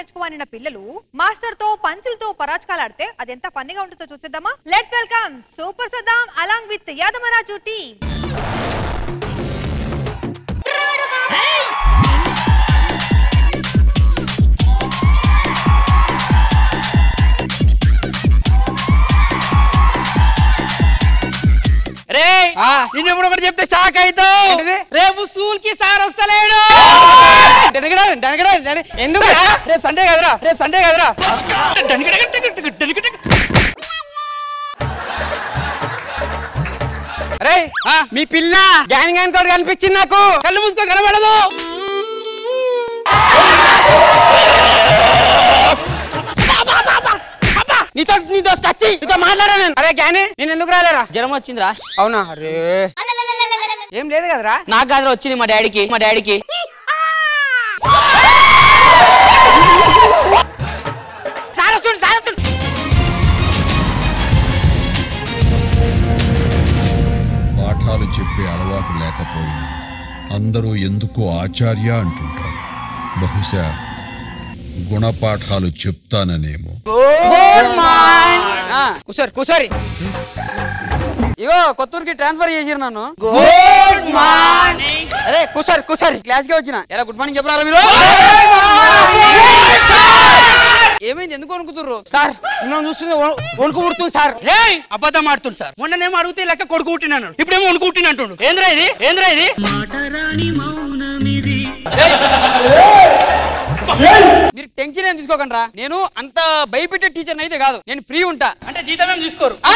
నేర్చుకోమనిన పిల్లలు మాస్టర్ తో పంచులతో పరాచకాలాడితే అది ఎంత ఫన్నీగా ఉంటుందో చూసేద్దామా let's welcome super Saddam along with Yadammaraju team రే నిన్న ఇప్పుడు ఒకటి చెప్తే షాక్ అవుతావు రేపు స్కూల్ కి సార్ వస్తలేడు ఎందుకు రేపు సండే కదరా రేపు సండే కదరా అరే మీ పిల్ల గ్యాన్ గ్యాన్ తోటి కనిపించింది నాకు కళ్ళు మూసుకో కనబడదు నీతో నీతో స్కచ్చి నీతో మాట్లాడా నేను అరే గ్యాని నేను ఎందుకు రాలేరా జ్వరం వచ్చిందిరా అవునా అరే ఏం లేదు కదరా నాకు కాదు వచ్చింది మా డాడీకి మా డాడీకి సారసుడు సారసుడు పాఠాలు చెప్పే అలవాటు లేకపోయినా అందరూ ఎందుకో ఆచార్య అంటుంటారు బహుశా గుణపాఠాలు చెప్తాననేమో కూసారి కూసారి ఇగో కొత్తూరుకి ట్రాన్స్ఫర్ చేసిరు నన్ను గుడ్ మార్నింగ్ అరే కూసారి కూసారి క్లాస్ కి వచ్చిన ఎలా గుడ్ మార్నింగ్ చెప్పరా మీరు ఏమైంది ఎందుకు వణుకుతుర్రు సార్ మిమ్మల్ని చూస్తుంది వణు- వణుకు పుడుతుంది సార్ రే అబద్ధం ఆడుతుంది సార్ మొన్ననేమో అడిగితే లెక్క కొడుకు పుట్టినాను ఇప్పుడేమో వణుకు పుట్టినంటుండు ఏంద్రా ఇది ఏంద్రా ఇది మీరు టెన్షన్ ఏం తీసుకోకండి రా నేను అంత భయపెట్టే టీచర్ అయితే కాదు నేను ఫ్రీ ఉంటా అంటే జీతం ఏం తీసుకోరు ఆ?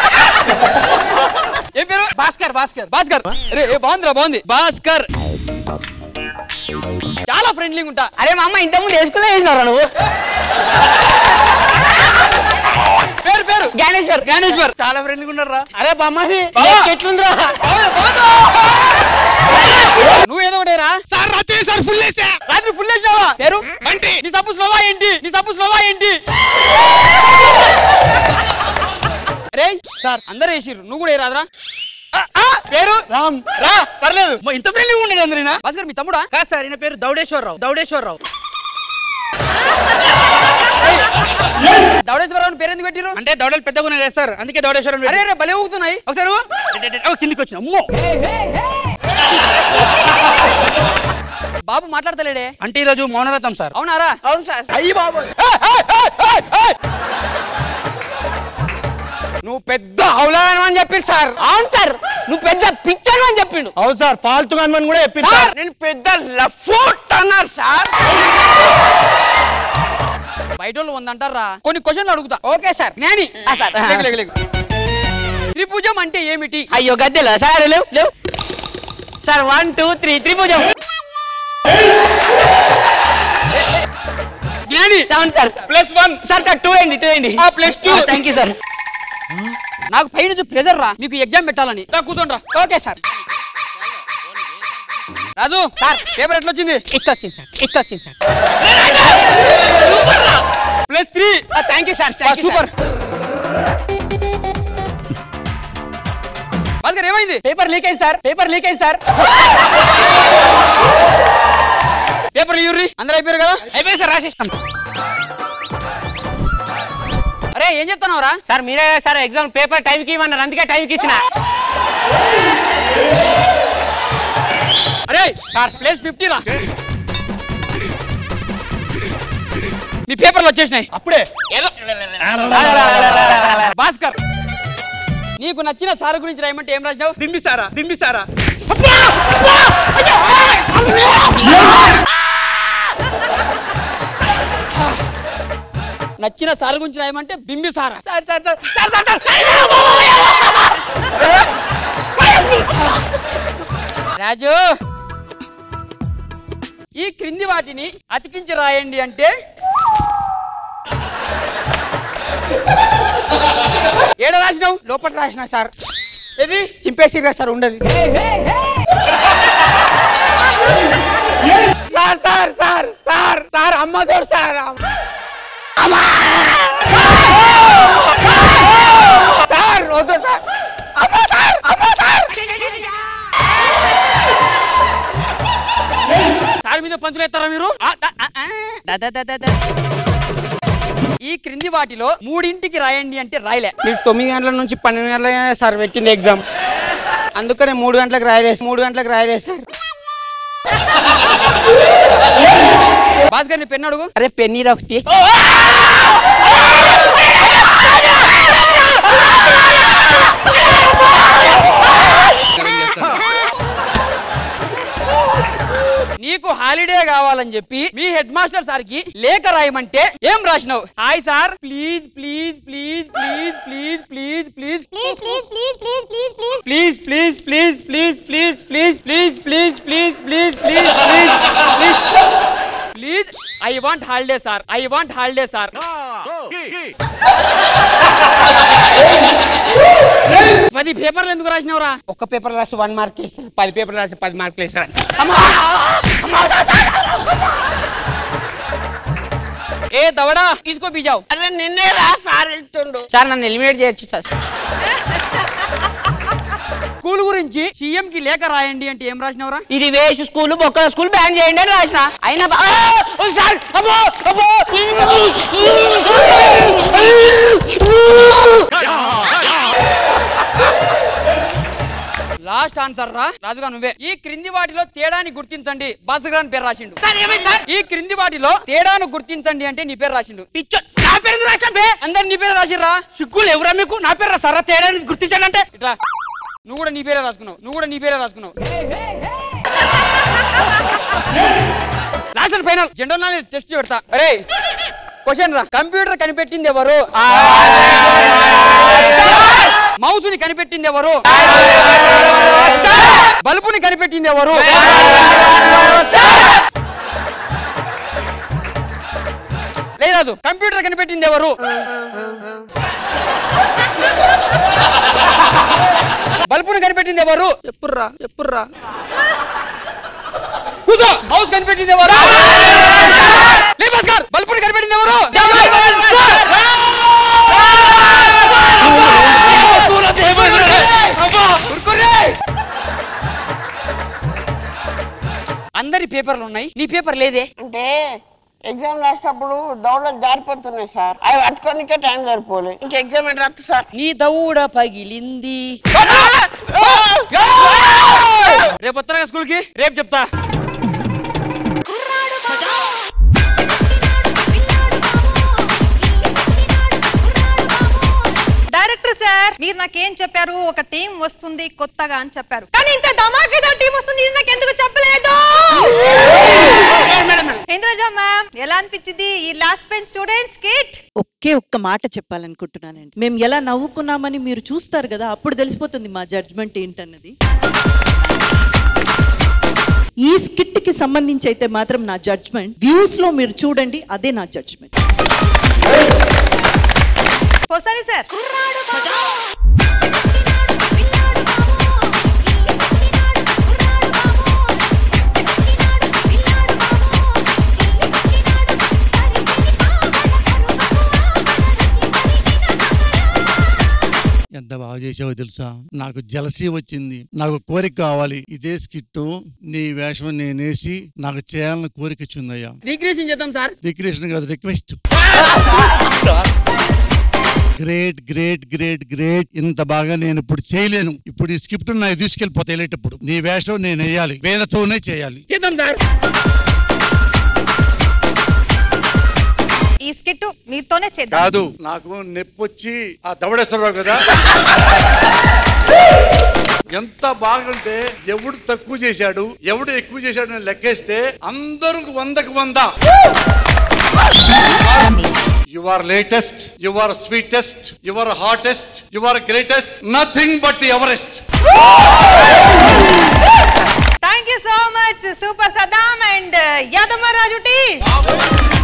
ఏం పేరు భాస్కర్ భాస్కర్ భాస్కర్ అరే ఏ బాగుందిరా బాగుంది భాస్కర్ చాలా ఫ్రెండ్లీగా ఉంటా అరే మా అమ్మ ఇంతకుముందు వేసుకునే వేసినారా నువ్వు పేరు పేరు జ్ఞానేశ్వర్ జ్ఞానేశ్వర్ చాలా ఫ్రెండ్లీగా ఉన్నారా అరే బొమ్మది బావా. ఎట్లుందిరా నువ్వు ఏదో ఒకటేరా సార్ రాత్రి సార్ ఫుల్ వేసా రాత్రి ఫుల్ వేసినావా పేరు బంటి నీ సప్పు స్లోవా ఏంటి నీ సప్పు స్లోవా ఏంటి రే సార్ అందరు వేసిర్రు నువ్వు కూడా రాదురా పేరు రామ్ రా పర్లేదు అమ్మ, ఇంత ఫ్రెండ్లీగా ఉండేది అందరినా భాస్కర్ మీ తమ్ముడా కాదు సార్ ఈయన పేరు దౌడేశ్వరరావు దౌడేశ్వరరావు దౌడేశ్వరరావు పేరు ఎందుకు పెట్టిరు అంటే దౌడలు పెద్దగా ఉన్నాయి కదా సార్ అందుకే దౌడేశ్వరం అరే అరే భలే ఊగుతున్నాయి ఒకసారి ఊ. ఓ, కిందికి వచ్చిన అమ్మో బాబు మాట్లాడతలేడే అంటే ఈరోజు మౌనరథం సార్ అవునారా అవును సార్ అయ్యి బాబు నువ్వు పెద్ద హౌలాను అని చెప్పి సార్ అవును సార్ నువ్వు పెద్ద పిచ్చను అని చెప్పిండు అవును సార్ ఫాల్తు అని కూడా చెప్పింది సార్ నేను పెద్ద లఫోట్ అన్నారు సార్ బయట వాళ్ళు వందంటారా కొన్ని క్వశ్చన్లు అడుగుతా ఓకే సార్ జ్ఞాని ఆ, సార్. లేగు, లేగు, లేగు. త్రిభుజం అంటే ఏమిటి అయ్యో గద్దెలా సార్ లేవు లేవు సార్ వన్ టూ త్రీ త్రిభుజం జ్ఞాని అవును sir plus one sir sir two అండి టూ అండి ఆ, plus two. Thank you sir నాకు పై నుంచి ప్రెజర్ రా మీకు ఎగ్జామ్ పెట్టాలని రా కూర్చోండి రా okay sir Raju sir paper ఎట్లా వచ్చింది ఇట్లా వచ్చింది సార్ ఇట్లా వచ్చింది sir plus three thank you sir super Bhaskar ఏమైంది పేపర్ లీక్ అయింది సార్ పేపర్ లీక్ అయింది సార్ పేపర్ యూరి అందరూ అయిపోయారు కదా అయిపోయింది సార్ రాసేస్తాం అరే ఏం చెప్తున్నావురా సార్ మీరే సార్ ఎగ్జామ్ పేపర్ టైంకి ఇవ్వన్నారు అందుకే టైంకి ఇచ్చిన అరే సార్ ప్లేస్ ఫిఫ్టీ రా మీ పేపర్లు వచ్చేసినాయి అప్పుడే ఏదో భాస్కర్ నీకు నచ్చిన సార్ గురించి రాయమంటే ఏం రాసినావు బింబిసారా బింబిసారా నచ్చిన సార్ గురించి రాయమంటే Bimbisara sir sir sir sir sir sir Raju ఈ క్రింది వాటిని అతికించి రాయండి అంటే ఏడ రాసినావు లోపల రాసిన సార్ ఇది చింపేసిరా సార్ ఉండదు sir sir sir sir sir అమ్మ తోడు సార్ అమ్మా! సార్ వద్దు సార్ అమ్మ సార్ అమ్మ సార్ సార్ మీద పంచులు ఎత్తారా మీరు దా యదదదద ఈ క్రింది వాటిలో మూడింటికి రాయండి అంటే రాయలే మీరు తొమ్మిది గంటల నుంచి పన్నెండు గంటల సార్ పెట్టింది ఎగ్జామ్ అందుకనే మూడు గంటలకు రాయలేదు మూడు గంటలకు రాయలేదు సార్ భాస్కర్ నీ పెన్ను అడుగు అరే పెన్నీర్ ఒకటి నీకు హాలిడే కావాలని చెప్పి మీ హెడ్ మాస్టర్ సార్ కి లేఖ రాయమంటే ఏం రాసినావు hi sir please please please please please please please Please, please, please, please, please. Please please please please please please please please please please please I want holiday sir I want holiday sir పది పేపర్లు ఎందుకు రాసినావురా ఒక్క paper రాసి one mark వేస్తారు పది paper రాసి పది మార్కులు వేస్తారు ఏ దవడా తీసుకో బీజావు అరే నిన్నే రా సార్ వెళ్తుండు సార్ నన్ను ఎలిమినేట్ చేయొచ్చు సార్ స్కూల్ గురించి సీఎం కి లేఖ రాయండి అంటే ఏం రాసినావురా ఇది వేసి స్కూల్ బొక్క స్కూల్ బ్యాన్ చేయండి అని రాసిన అయినా బా- ఆ! ఓ సార్ అబ్బో అబ్బో లాస్ట్ ఆన్సర్ రా రాజుగా నువ్వే ఈ క్రింది వాటిలో తేడాని గుర్తించండి భాస్కర్ అని పేరు రాసిండు ఈ క్రింది వాటిలో తేడాను గుర్తించండి అంటే నీ పేరు రాసిండు పిచ్చో నా పేరు ఎందుకు రాసిన బే అందరు నీ పేరు రాసిర్రా సిగ్గులు ఎవరా మీకు నా పేరు సరా తేడా గుర్తించండి అంటే ఇట్లా నువ్వు కూడా నీ పేరే రాసుకున్నావు నువ్వు కూడా నీ పేరే రాసుకున్నావు last and final general knowledge test పెడతా అరే క్వశ్చన్ రా కంప్యూటర్ కనిపెట్టింది ఎవరు మౌస్ ని కనిపెట్టింది ఎవరు బల్బుని కనిపెట్టింది ఎవరు లేదు కంప్యూటర్ కనిపెట్టింది ఎవరు బల్బుని కనిపెట్టింది ఎవరు ఎప్పుడురా ఎప్పుడురా కూర్చో మౌస్ కనిపెట్టింది ఎవరు లే భాస్కర్ బల్బుని కనిపెట్టింది ఎవరు ఊరుకోర్రే. అందరి పేపర్లు ఉన్నాయి నీ పేపర్ లేదే అంటే ఎగ్జామ్ రాసేటప్పుడు దౌడలు జారిపోతున్నాయి సార్ అవి పట్టుకోనికే టైం సరిపోలే ఇంక ఎగ్జామ్ ఎట్లా రాస్తా సార్ నీ దౌడ పగిలింది రేపు వస్తారా స్కూల్ కి రేపు చెప్తా డైరెక్టర్ సార్ మీరు నాకేం చెప్పారు ఒక టీం వస్తుంది కొత్తగా అని చెప్పారు కానీ ఇంత ధమాకేదో టీం వస్తుంది ఇది నాకు ఎందుకు చెప్పలేదు ఇంద్రజ మ్యామ్ ఎలా అనిపించింది ఈ లాస్ట్ బెంచ్ స్టూడెంట్స్ కిట్ ఒకే ఒక్క మాట చెప్పాలనుకుంటున్నానండి మేము ఎలా నవ్వుకున్నామని మీరు చూస్తారు కదా అప్పుడు తెలిసిపోతుంది మా జడ్జ్మెంట్ ఏంటన్నది ఈ స్కిట్ కి సంబంధించి అయితే మాత్రం నా జడ్జ్మెంట్ వ్యూస్ లో మీరు చూడండి అదే నా జడ్జ్మెంట్ పోసాని సార్ ఎంత బాగా చేసావో తెలుసా నాకు జలసీ వచ్చింది నాకు కోరిక కావాలి ఇదే స్కిట్ నీ వేషం నేనేసి నాకు చేయాలని కోరిక వచ్చిందయ్యా రీక్రియేషన్ చేద్దాం సార్ రిక్రియేషన్ కాదు request great great great great ఇంత బాగా నేను ఇప్పుడు చేయలేను ఇప్పుడు ఈ స్క్రిప్ట్ నాకు తీసుకెళ్ళిపోతే వెళ్ళేటప్పుడు నీ వేషం నేను వేయాలి వేలతోనే చేయాలి చేద్దాం సార్ ఈ స్కిట్ మీతోనే చేద్దాం కాదు నాకు నొప్పి వచ్చి ఆ దవడేశ్వరరావు కదా ఎంత బాగుంటే ఎవడు తక్కువ చేశాడు ఎవడు ఎక్కువ చేశాడు అని లెక్కేస్తే అందరూ వందకు వంద you are latest you are sweetest you are hottest you are greatest nothing but Everest thank you so much super Saddam and Yadamma Raju tea